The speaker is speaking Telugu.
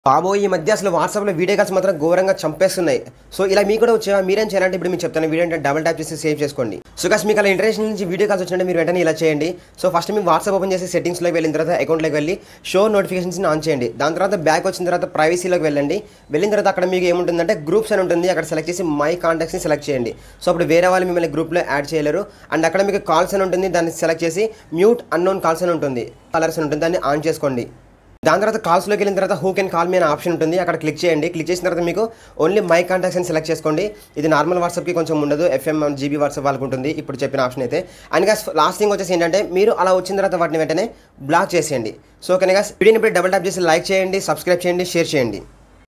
బాబో ఈ మధ్య అసలు వాట్సాప్లో వీడియో కాల్స్ మాత్రం ఘోరంగా చంపేస్తున్నాయి సో ఇలా మీకు కూడా వచ్చా మీరేం చేయాలంటే ఇప్పుడు మీకు చెప్తాను వీడియో అంటే డబుల్ ట్యాప్ చేసి సేవ్ చేసుకోండి సో కాస్ మీకు అలా ఇంటర్నేషనల్ నుంచి వీడియో కాల్స్ వచ్చినట్టు మీరు వెంటనే ఇలా చేయండి సో ఫస్ట్ మీకు వాట్సాప్ ఓపెన్ చేసి సెట్టింగ్స్లోకి వెళ్ళిన తర్వాత అకౌంట్లోకి వెళ్ళి షో నోటిఫికేషన్స్ని ఆన్ చేయండి దాని తర్వాత బ్యాక్ వచ్చిన తర్వాత ప్రైవసీలోకి వెళ్ళండి వెళ్ళిన తర్వాత అక్కడ మీకు ఏముంటుందంటే గ్రూప్స్ అని ఉంటుంది అక్కడ సెలెక్ట్ చేసి మై కాంటాక్ట్స్ని సెలెక్ట్ చేయండి సో అప్పుడు వేరే వాళ్ళు మిమ్మల్ని గ్రూప్లో యాడ్ చేయలేరు అండ్ అక్కడ మీకు కాల్స్ అని ఉంటుంది దాన్ని సెలెక్ట్ చేసి మ్యూట్ అన్నోన్ కాల్స్ అని ఉంటుంది కలర్స్ అని ఉంటుంది దాన్ని ఆన్ చేసుకోండి దాని తర్వాత కాల్స్లోకి వెళ్ళిన తర్వాత హూ కెన్ కాల్ మీ అనే ఆప్షన్ ఉంటుంది అక్కడ క్లిక్ చేయండి క్లిక్ చేసిన తర్వాత మీకు ఓన్లీ మై కాంటాక్ట్స్ అని సెలెక్ట్ చేసుకోండి ఇది నార్మల్ వాట్సాప్కి కొంచెం ఉండదు ఎఫ్ఎం జీబీ వాట్సాప్ వాళ్ళకు ఉంటుంది ఇప్పుడు చెప్పిన ఆప్షన్ అయితే అండ్ గా లాస్ట్ థింగ్ వచ్చేసి ఏంటంటే మీరు అలా వచ్చిన తర్వాత వాటిని వెంటనే బ్లాక్ చేసేయండి సో కనుక వీడియోని ఇప్పుడు డబుల్ ట్యాప్ చేసి లైక్ చేయండి సబ్స్క్రైబ్ చేయండి షేర్ చేయండి